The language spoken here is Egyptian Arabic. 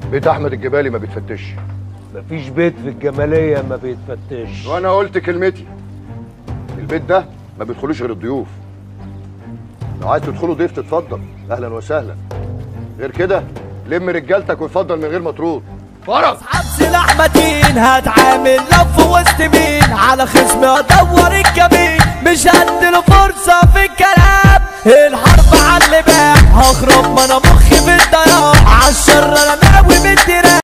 بيت احمد الجبالي ما بيتفتش مفيش بيت في الجمالية ما بيتفتش وانا قلت كلمتي البيت ده ما بيدخلوش غير الضيوف لو عايز تدخلوا ضيف تتفضل اهلا وسهلا غير كده لم رجالتك واتفضل من غير ما تروح فرج سلاح متين هتعامل لو في وسط مين على خصمي ادور الكمين مش هديله فرصة في الكلام الحرب على اللي باع هخرب ما انا مخي